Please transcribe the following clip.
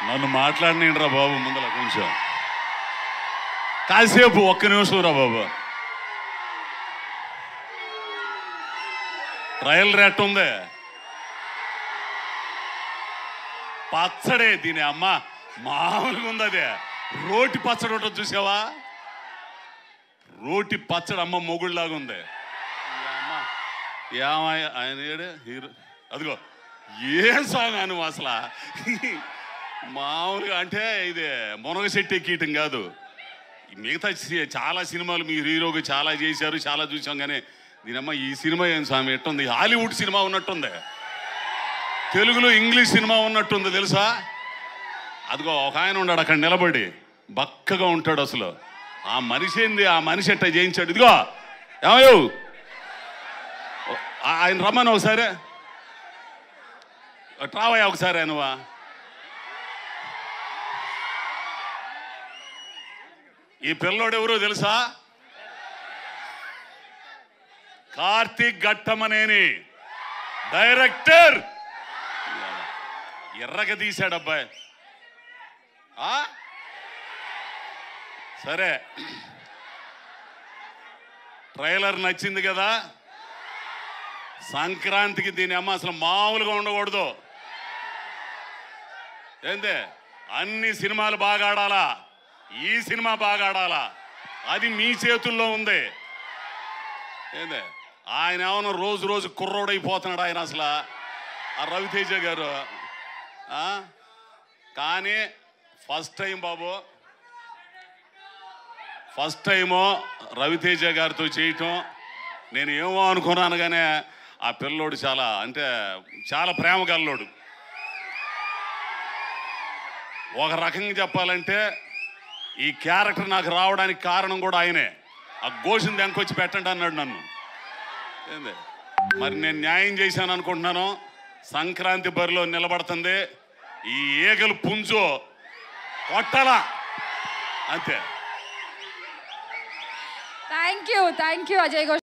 నన్ను మాట్లాడినండి రా బాబు ముందర కొంచెం కాసేపు ఒక్క నిమిషం రా బాబు ట్రయల్ రేట్ ఉంది పచ్చడే దీని అమ్మ మామూలుగా ఉంది అదే రోటి పచ్చడి ఉంటుంది చూసావా రోటి పచ్చడి అమ్మ మొగుళ్ళలాగా ఉంది ఈ అమ్మ ఏమయ్య ఆయన ఏడే హీరో అదిగో ఏం సాంగ్ అను అసలు మామూలుగా అంటే ఇది మునగ చెట్టు ఎక్కీయటం కాదు ఈ మిగతా సి- చాలా సినిమాలు మీ హీరోకి చాలా చేశారు చాలా చూసాం కానీ దీనమ్మ ఈ సినిమా ఏం స్వామి ఎట్టుంది హాలీవుడ్ సినిమా ఉన్నట్టుంది తెలుగులో ఇంగ్లీష్ సినిమా ఉన్నట్టుంది తెలుసా అదిగో ఒక ఆయన ఉన్నాడు అక్కడ నిలబడి బక్కగా ఉంటాడు అసలు ఆ మనిషి ఏంది ఆ మనిషి ఎట్ట చేయించాడు ఇదిగో ఏమయ్యో ఆ- ఆయన రమ్మని ఒకసారి ట్రావయ్యా ఒకసారి నువ్వా ఈ పిల్లోడు ఎవరో తెలుసా కార్తీక్ ఘట్టమనేని డైరెక్టర్ ఎర్రగా తీశాడు అబ్బాయి ఆ? సరే ట్రైలర్ నచ్చింది కదా సంక్రాంతికి దీని అమ్మ అసలు మామూలుగా ఉండకూడదు ఏందే అన్ని సినిమాలు బాగా ఆడాలా ఈ సినిమా బాగా ఆడాలా అది మీ చేతుల్లో ఉంది ఏందే ఆయన ఏమన్నా రోజు రోజు కుర్రోడైపోతున్నాడు ఆయన అసలు ఆ రవితేజ గారు ఆ? కానీ ఫస్ట్ టైం బాబు ఫస్ట్ టైము రవితేజ గారితో చేయటం నేను ఏమో అనుకున్నాను కానీ ఆ పిల్లోడు చాలా అంటే చాలా ప్రేమ గల్లోడు ఒక రకంగా చెప్పాలంటే ఈ క్యారెక్టర్ నాకు రావడానికి కారణం కూడా ఆయనే ఆ గోషిని దెంకొచ్చి పెట్టండి అన్నాడు నన్ను ఏంది మరి నేను న్యాయం చేశాను అనుకుంటున్నాను సంక్రాంతి బరిలో నిలబడుతుంది ఈ ఈగలు పుంజు కొట్టాలా అంతే thank you thank you Ajay Ghosh